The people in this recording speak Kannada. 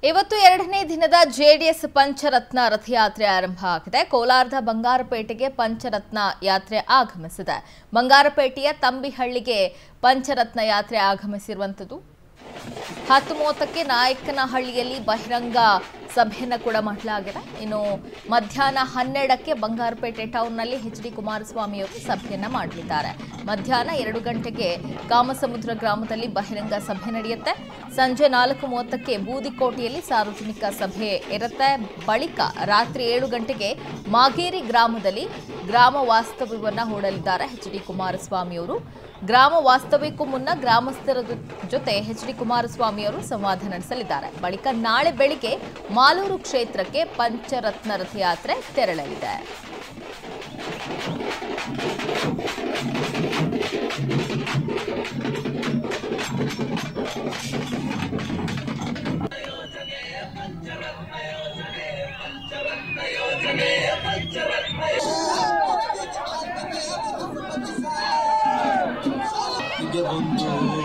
ಇವತ್ತು ಎರಡನೇ ದಿನದ ಜೆಡಿಎಸ್ ಪಂಚರತ್ನ ರಥಯಾತ್ರೆ ಆರಂಭ ಆಗಿದೆ ಕೋಲಾರದ ಬಂಗಾರಪೇಟೆಗೆ ಪಂಚರತ್ನ ಯಾತ್ರೆ ಆಗಮಿಸಿದೆ ಬಂಗಾರಪೇಟೆಯ ತಂಬಿಹಳ್ಳಿಗೆ ಪಂಚರತ್ನ ಯಾತ್ರೆ ಆಗಮಿಸಿರುವಂಥದ್ದು ಹತ್ತು ಮೂವತ್ತಕ್ಕೆ ನಾಯಕನಹಳ್ಳಿಯಲ್ಲಿ ಬಹಿರಂಗ ಸಭೆಯನ್ನು ಕೂಡ ಮಾಡಲಾಗಿದೆ ಇನ್ನು ಮಧ್ಯಾಹ್ನ ಹನ್ನೆರಡಕ್ಕೆ ಬಂಗಾರಪೇಟೆ ಟೌನ್ನಲ್ಲಿ ಎಚ್ ಡಿ ಕುಮಾರಸ್ವಾಮಿಯವರು ಸಭೆಯನ್ನ ಮಾಡಲಿದ್ದಾರೆ ಮಧ್ಯಾಹ್ನ ಎರಡು ಗಂಟೆಗೆ ಕಾಮಸಮುದ್ರ ಗ್ರಾಮದಲ್ಲಿ ಬಹಿರಂಗ ಸಭೆ ನಡೆಯುತ್ತೆ ಸಂಜೆ ನಾಲ್ಕು ಮೂವತ್ತಕ್ಕೆ ಬೂದಿಕೋಟೆಯಲ್ಲಿ ಸಾರ್ವಜನಿಕ ಸಭೆ ಇರುತ್ತೆ ಬಳಿಕ ರಾತ್ರಿ ಏಳು ಗಂಟೆಗೆ ಮಾಗೇರಿ ಗ್ರಾಮದಲ್ಲಿ ಗ್ರಾಮ ವಾಸ್ತವ್ಯವನ್ನ ಹೂಡಲಿದ್ದಾರೆ ಎಚ್ ಡಿ ಕುಮಾರಸ್ವಾಮಿಯವರು ಗ್ರಾಮ ವಾಸ್ತವ್ಯಕ್ಕೂ ಮುನ್ನ ಗ್ರಾಮಸ್ಥರ ಜೊ- ಜೊತೆ ಎಚ್ ಡಿ ಕುಮಾರಸ್ವಾಮಿಯವರು ಸಂವಾದ ನಡೆಸಲಿದ್ದಾರೆ ಬಳಿಕ ನಾಳೆ ಬೆಳಿಗ್ಗೆ ಮಾಲೂರು ಕ್ಷೇತ್ರಕ್ಕೆ ಪಂಚರತ್ನ ರಥಯಾತ್ರೆ ತೆರಳಲಿದೆ ಹೀಗೆ ಬಂದು